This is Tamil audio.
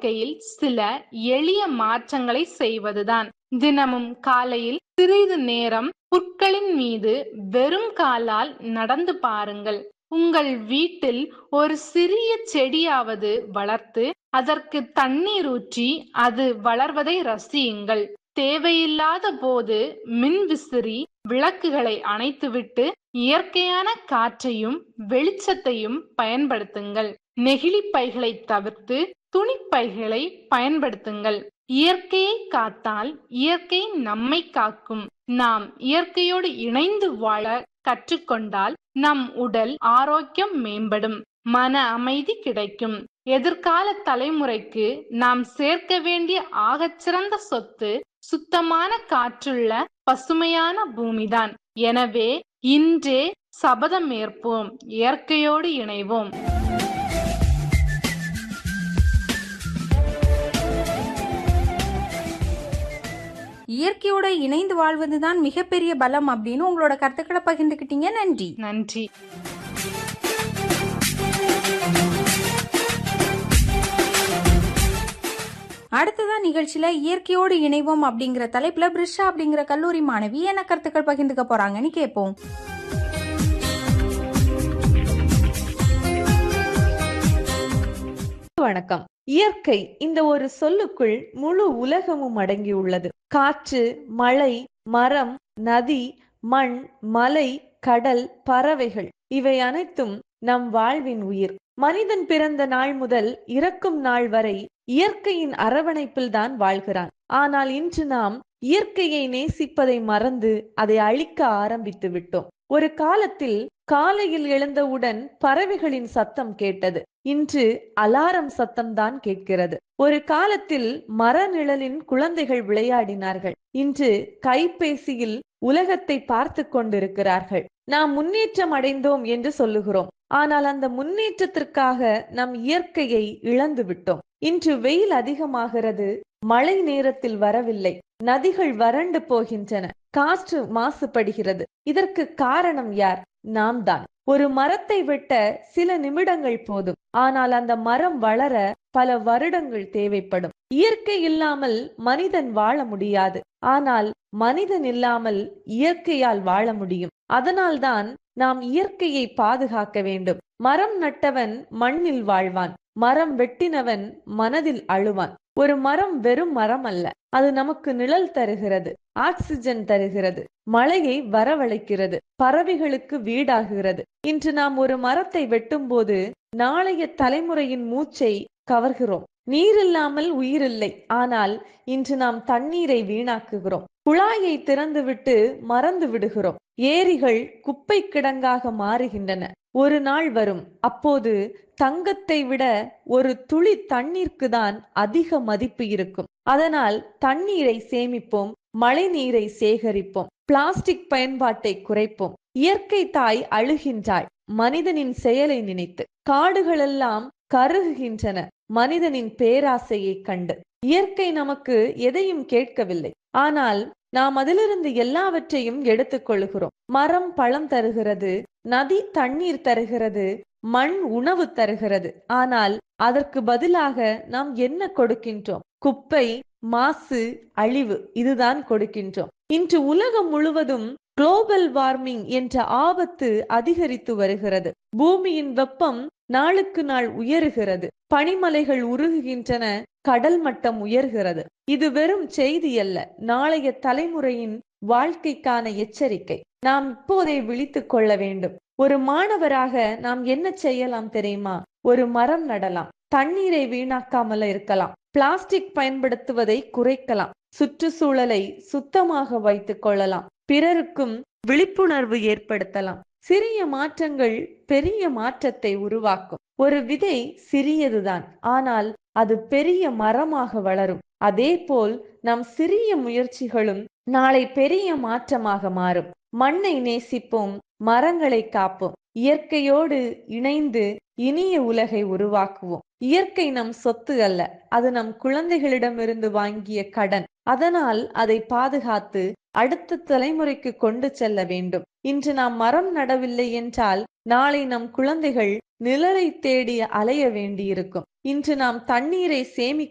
வாழ்க்கையில் சில எளிய மாற்றங்களை செய்வதுதான் தினமும் காலையில் சிறிது நேரம் புற்களின் மீது வெறும் காலால் நடந்து பாருங்கள் உங்கள் வீட்டில் ஒரு சிறிய செடியாவது வளர்த்து அதற்கு தண்ணீர் ஊற்றி அது வளர்வதை ரசியுங்கள் தேவையில்லாத போது மின் விசிறி விளக்குகளை அணைத்துவிட்டு இயற்கையான காற்றையும் வெளிச்சத்தையும் பயன்படுத்துங்கள் நெகிழி பைகளை தவிர்த்து துணிப்பைகளை பயன்படுத்துங்கள் இயற்கையை காத்தால் இயற்கை நம்மை காக்கும் நாம் இயற்கையோடு இணைந்து வாழ கற்றுக்கொண்டால் நம் உடல் ஆரோக்கியம் மேம்படும் மன அமைதி கிடைக்கும் எதிர்கால தலைமுறைக்கு நாம் சேர்க்க வேண்டிய ஆகச்சிறந்த சொத்து சுத்தமான காற்றுள்ள பசுமையான பூமிதான் எனவே இன்றே சபதம் ஏற்போம் இயற்கையோடு இணைவோம் இயற்கையோட இணைந்து வாழ்வதுதான் மிகப்பெரிய பலம் அப்படின்னு உங்களோட கருத்துக்களை பகிர்ந்துக்கிட்டீங்க நன்றி நன்றி அடுத்ததா நிகழ்ச்சியில இயற்கையோடு இணைவோம் அப்படிங்கிற தலைப்புல பிரிஷா அப்படிங்கிற கல்லூரி மாணவி என்ன கருத்துக்கள் பகிர்ந்துக்க போறாங்கன்னு கேட்போம் வணக்கம் இயற்கை இந்த ஒரு சொல்லுக்குள் முழு உலகமும் அடங்கியுள்ளது காற்று மழை மரம் நதி மண் மலை கடல் பறவைகள் இவை அனைத்தும் நம் வாழ்வின் உயிர் மனிதன் பிறந்த நாள் முதல் இறக்கும் நாள் வரை இயற்கையின் அரவணைப்பில் தான் வாழ்கிறான் ஆனால் இன்று நாம் இயற்கையை நேசிப்பதை மறந்து அதை அழிக்க ஆரம்பித்து விட்டோம் ஒரு காலத்தில் காலையில் எழுந்தவுடன் பறவைகளின் சத்தம் கேட்டது இன்று அலாரம் சத்தம் தான் கேட்கிறது ஒரு காலத்தில் மர நிழலின் குழந்தைகள் விளையாடினார்கள் இன்று கைபேசியில் உலகத்தை பார்த்து கொண்டிருக்கிறார்கள் நாம் முன்னேற்றம் அடைந்தோம் என்று சொல்லுகிறோம் ஆனால் அந்த முன்னேற்றத்திற்காக நம் இயற்கையை இழந்து விட்டோம் இன்று வெயில் அதிகமாகிறது மழை நேரத்தில் வரவில்லை நதிகள் வறண்டு போகின்றன காற்று மாசுபடுகிறது இதற்கு காரணம் யார் நாம் தான் ஒரு மரத்தை வெட்ட சில நிமிடங்கள் போதும் ஆனால் அந்த மரம் வளர பல வருடங்கள் தேவைப்படும் இயற்கை இல்லாமல் மனிதன் வாழ முடியாது ஆனால் மனிதன் இல்லாமல் இயற்கையால் வாழ முடியும் அதனால்தான் நாம் இயற்கையை பாதுகாக்க வேண்டும் மரம் நட்டவன் மண்ணில் வாழ்வான் மரம் வெட்டினவன் மனதில் அழுவான் ஒரு மரம் வெறும் மரம் அல்ல அது நமக்கு நிழல் தருகிறது ஆக்சிஜன் தருகிறது மழையை வரவழைக்கிறது பறவைகளுக்கு வீடாகிறது இன்று நாம் ஒரு மரத்தை வெட்டும்போது நாளைய தலைமுறையின் மூச்சை கவர்கிறோம் நீர் இல்லாமல் உயிரில்லை ஆனால் இன்று நாம் தண்ணீரை வீணாக்குகிறோம் குழாயை திறந்துவிட்டு மறந்து விடுகிறோம் ஏரிகள் குப்பை கிடங்காக மாறுகின்றன ஒரு நாள் வரும் அப்போது தங்கத்தை விட ஒரு துளி தண்ணீர்க்கு தான் அதிக மதிப்பு இருக்கும் அதனால் தண்ணீரை சேமிப்போம் மழை நீரை சேகரிப்போம் பிளாஸ்டிக் பயன்பாட்டை குறைப்போம் இயற்கை தாய் அழுகின்றாய் மனிதனின் செயலை நினைத்து காடுகளெல்லாம் கருகுகின்றன மனிதனின் பேராசையை கண்டு இயற்கை நமக்கு எதையும் கேட்கவில்லை ஆனால் நாம் அதிலிருந்து எல்லாவற்றையும் எடுத்துக்கொள்கிறோம் மரம் பழம் தருகிறது நதி தண்ணீர் தருகிறது மண் உணவு தருகிறது ஆனால் அதற்கு பதிலாக நாம் என்ன கொடுக்கின்றோம் குப்பை மாசு அழிவு இதுதான் கொடுக்கின்றோம் இன்று உலகம் முழுவதும் குளோபல் வார்மிங் என்ற ஆபத்து அதிகரித்து வருகிறது பூமியின் வெப்பம் நாளுக்கு நாள் உயருகிறது பனிமலைகள் உருகுகின்றன கடல் மட்டம் உயர்கிறது இது வெறும் செய்தி அல்ல நாளைய தலைமுறையின் வாழ்க்கைக்கான எச்சரிக்கை நாம் இப்போதே விழித்துக் கொள்ள வேண்டும் ஒரு மாணவராக நாம் என்ன செய்யலாம் தெரியுமா ஒரு மரம் நடலாம் தண்ணீரை வீணாக்காமல் இருக்கலாம் பிளாஸ்டிக் பயன்படுத்துவதை குறைக்கலாம் சுற்றுச்சூழலை சுத்தமாக வைத்துக் கொள்ளலாம் பிறருக்கும் விழிப்புணர்வு ஏற்படுத்தலாம் சிறிய மாற்றங்கள் பெரிய மாற்றத்தை உருவாக்கும் ஒரு விதை சிறியதுதான் ஆனால் அது பெரிய மரமாக வளரும் அதே போல் நம் சிறிய முயற்சிகளும் நாளை பெரிய மாற்றமாக மாறும் மண்ணை நேசிப்போம் மரங்களை காப்போம் இயற்கையோடு இணைந்து இனிய உலகை உருவாக்குவோம் இயற்கை நம் சொத்து அல்ல அது நம் குழந்தைகளிடமிருந்து வாங்கிய கடன் அதனால் அதை பாதுகாத்து அடுத்த தலைமுறைக்கு கொண்டு செல்ல வேண்டும் இன்று நாம் மரம் நடவில்லை என்றால் நாளை நம் குழந்தைகள் நிழலை தேடி அலைய வேண்டியிருக்கும் இன்று நாம் தண்ணீரை சேமி